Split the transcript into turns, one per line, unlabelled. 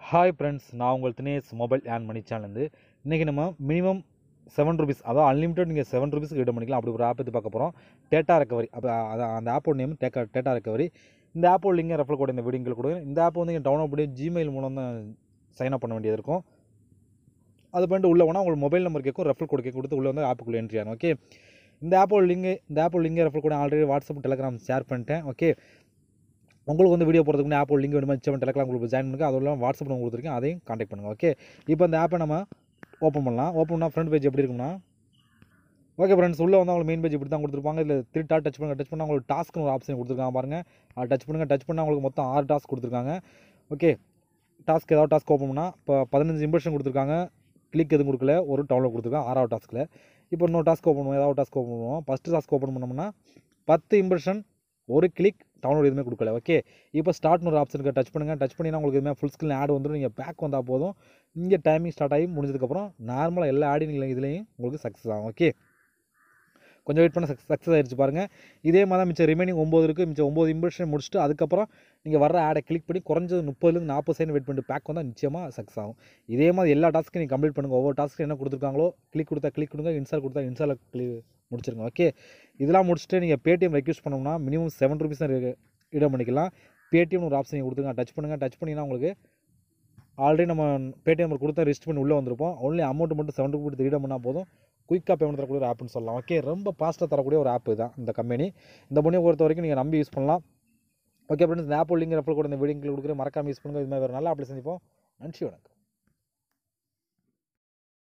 hi friends நான் உங்கள் Dinesh mobile and money சேனல்லேருந்து இன்றைக்கி நம்ம மினிமம் செவன் ருபீஸ் அதாவது அன்லிமிட்டட் நீங்கள் செவன் ருபீஸ்க்கு ரெடி பண்ணிக்கலாம் அப்படி ஒரு ஆப் பற்றி பார்க்க போகிறோம் டேட்டா ரெக்கவரி அப்போ அதான் அந்த ஆப்போட நேம் டேக்கா டேட்டா ரெக்கவரி இந்த ஆப்போட லிங்கை ரெஃபர் கூட இந்த வீடியோங்கள் கொடுங்க இந்த ஆப் வந்து நீங்கள் டவுன்லோட் பண்ணி ஜிமெயில் மூலம் தான் சைன் அப் பண்ண வேண்டியது இருக்கும் அது பண்ணிட்டு உள்ளே போனால் உங்களுக்கு மொபைல் நம்பர் கேட்கும் ரெஃபர் கோட் கேட்க கொடுத்து உள்ளே வந்து ஆப்புக்குள்ளே என்ட்ரி ஆகும் ஓகே இந்த ஆப்போட லிங்க் இந்த ஆப்போட லிங்கை ரெஃபர் கூட ஆல்ரெடி வாட்ஸ்அப் டெலகிராம் ஷேர் பண்ணிட்டேன் ஓகே உங்களுக்கு வந்து வீடியோ போகிறதுக்கு முன்னாடி ஆப்போட லிங்க் வேணுமா செவன் டெலகிராம் உங்களுக்கு ஜாயின் பண்ணுங்க அதுவும் இல்லாமல் வாட்ஸ்அப் நான் கொடுத்துருக்கேன் அதையும் காண்டாக்ட் பண்ணுங்கள் ஓகே இப்போ இந்த ஆப்பை நம்ம ஓப்பன் பண்ணலாம் ஓப்பன் பண்ணால் ஃப்ரண்ட் பேஜ் எப்படி இருக்கும்னா ஓகே ஃப்ரெண்ட்ஸ் உள்ளே வந்து உங்களுக்கு மெயின் பேஜ் இப்படி தான் கொடுத்துருப்பாங்க இதில் த்ரீ டாட் டச் பண்ணுங்க டச் பண்ணால் உங்களுக்கு டாஸ்க்னு ஒரு ஆப்ஷன் கொடுத்துருக்காங்க பாருங்கள் அதை டச் பண்ணுங்கள் டச் பண்ணால் உங்களுக்கு மொத்தம் ஆறு டாஸ்க் கொடுத்துருக்காங்க ஓகே டாஸ்க் ஏதாவது டாஸ்க் ஓப்பன் பண்ணால் இப்போ பதினஞ்சு இம்ப்ரெஷன் கொடுத்துருக்காங்க கிளிக் எதுவும் கொடுக்கல ஒரு டவுன்லோட் கொடுத்துருக்காங்க ஆறாவது டாஸ்க்கில் இப்போ இன்னொரு டாஸ்க் ஓப்பன் பண்ணுவோம் ஏதாவது டாஸ்க் ஓப்பன் பண்ணுவோம் ஃபஸ்ட்டு டாஸ்க் ஓப்பன் பண்ணோம்னா பத்து இம்ப்ரெஷன் ஒரு கிளிக் டவுன்லோட் எதுவுமே கொடுக்கல ஓகே இப்போ ஸ்டார்ட்னு ஒரு ஆப்ஷனுக்கு டச் பண்ணுங்கள் டச் பண்ணினா உங்களுக்கு எதுவுமே ஃபுல் ஸ்கில் ஆட் வந்துடும் நீங்கள் பேக் வந்தால் போதும் இங்கே டைமிங் ஸ்டார்ட் ஆகி முடிஞ்சதுக்கப்புறம் நார்மலாக எல்லா ஆடிங் இதுலேயும் உங்களுக்கு சக்ஸஸ் ஆகும் ஓகே கொஞ்சம் வெயிட் பண்ண சக்ஸ் சக்ஸஸ் ஆயிடுச்சு பாருங்கள் இதே மாதிரி தான் மிச்சம் ரிமைனிங் ஒம்பது இருக்குது மிச்சம் ஒம்பது இம்ப்ரெஷன் முடிச்சுட்டு அதுக்கப்புறம் நீங்கள் வர ஆடை கிளிக் பண்ணி குறைஞ்சது முப்பதுலேருந்து நாற்பது செகண்ட் வெயிட் பண்ணிட்டு பேக் வந்தால் நிச்சயமாக சக்ஸஸ் ஆகும் இதே மாதிரி எல்லா டாஸ்க்கும் நீங்கள் கம்ப்ளீட் பண்ணுங்கள் ஒவ்வொரு டாஸ்க்கு என்ன கொடுத்துருக்காங்களோ கிளிக் கொடுத்தா கிளிக் கொடுங்க இன்ஸ்டால் கொடுத்தா இன்ஸ்டால் கிளி முடிச்சிருங்க ஓகே இதெல்லாம் முடிச்சுட்டு நீங்கள் பேடிஎம் ரெக்யூஸ் பண்ணோம்னா மினிமம் செவன் ருபீஸ் தான் இடம் பண்ணிக்கலாம் பேடிஎம் ஒரு ஆப்ஷன் கொடுத்துருங்க டச் பண்ணுங்கள் டச் பண்ணிங்கன்னா உங்களுக்கு ஆல்ரெடி நம்ம பேடிஎம் நம்பர் கொடுத்தா ரிஜிஸ்டர் பண்ணி உள்ளே வந்திருப்போம் ஒன்லி அமௌண்ட் மட்டும் செவன் ருபீஸ் கொடுத்து ரீடம் பண்ணால் போதும் குயிக்காக பேமெண்ட் தரக்கூடிய ஒரு ஆப்னு சொல்லலாம் ஓகே ரொம்ப ஃபாஸ்ட்டாக தரக்கூடிய ஒரு ஆப் தான் இந்த கம்பெனி இந்த பொண்ணியை பொறுத்த வரைக்கும் நீங்கள் நம்பி யூஸ் பண்ணலாம் ஓகே ஃப்ரெண்ட்ஸ் இந்த ஆப் லிங்க் ரெஃபர் கூட இந்த வீடியோ கொடுக்குற மறக்காம யூஸ் பண்ணுங்கள் இது மாதிரி வேறு நல்ல ஆப்பில் செஞ்சுப்போம் நன்றி வணக்கம்